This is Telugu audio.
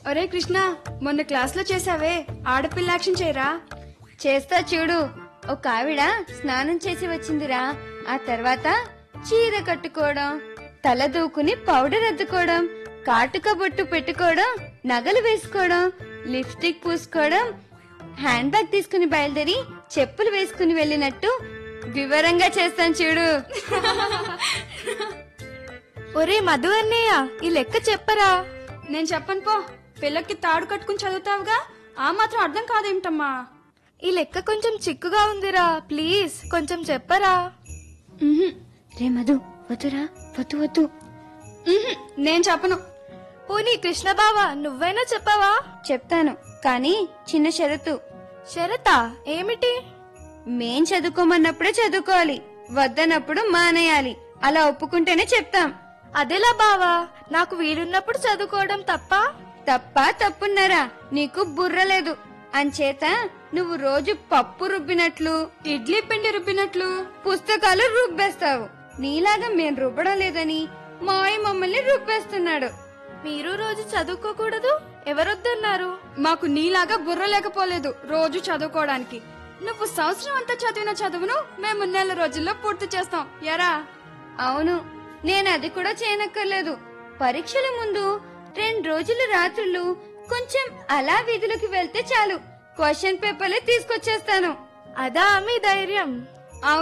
ఒరే కృష్ణ మొన్న క్లాస్ లో చేసావే ఆడపిల్ల యాక్షన్ చేయరా చేస్తా చూడు ఒక ఆవిడ స్నానం చేసి వచ్చిందిరా ఆ తర్వాత చీర కట్టుకోవడం తల దూకుని పౌడర్ అద్దుకోవడం కాటుక బొట్టు పెట్టుకోవడం నగలు వేసుకోవడం లిప్స్టిక్ పూసుకోవడం హ్యాండ్ బ్యాగ్ తీసుకుని బయలుదేరి చెప్పులు వేసుకుని వెళ్ళినట్టు వివరంగా చేస్తాను చూడు ఒరే మధు అన్నయ్య ఈ లెక్క చెప్పరా నేను చెప్పను పో పిల్లకి తాడు కట్టుకుని చదువుతావుగా ఆ మాత్రం అర్థం కాదేమిటమ్మా ఈ లెక్క కొంచెం చిక్కుగా ఉందిరా ప్లీజ్ కొంచెం చెప్పరా ఉహుం. రే మధు వద్దురా వద్దు వద్దు ఉహుం, నేను చెప్పను పోనీ కృష్ణ బావా నువ్వైనా చెప్పావా చెప్తాను కానీ చిన్న షరతు షరతా ఏమిటి మేం చదువుకోమన్నప్పుడే చదువుకోవాలి వద్దనప్పుడు మానేయాలి అలా ఒప్పుకుంటేనే చెప్తాం అదెలా బావా నాకు వీలున్నప్పుడు చదువుకోవడం తప్ప తప్ప తప్పున్నారా నీకు బుర్ర లేదు అంచేత నువ్వు రోజు పప్పు రుబ్బినట్లు ఇడ్లీ పిండి రుబ్బినట్లు పుస్తకాలు రుబ్బేస్తావు నీలాగా మేం రుబ్బడం లేదని మాయ మమ్మల్ని రుబ్బేస్తున్నాడు మీరు రోజు చదువుకోకూడదు ఎవరొద్దన్నారు మాకు నీలాగా బుర్ర లేకపోలేదు రోజు చదువుకోవడానికి నువ్వు సంవత్సరం అంతా చదివిన చదువును మేము నెల రోజుల్లో పూర్తి చేస్తాం ఎరా అవును నేను అది కూడా చేయనక్కర్లేదు పరీక్షల ముందు రెండు రోజులు రాత్రులు కొంచెం అలా వీధులకు వెళ్తే చాలు క్వశ్చన్ పేపర్లే తీసుకొచ్చేస్తాను అదా మీ ధైర్యం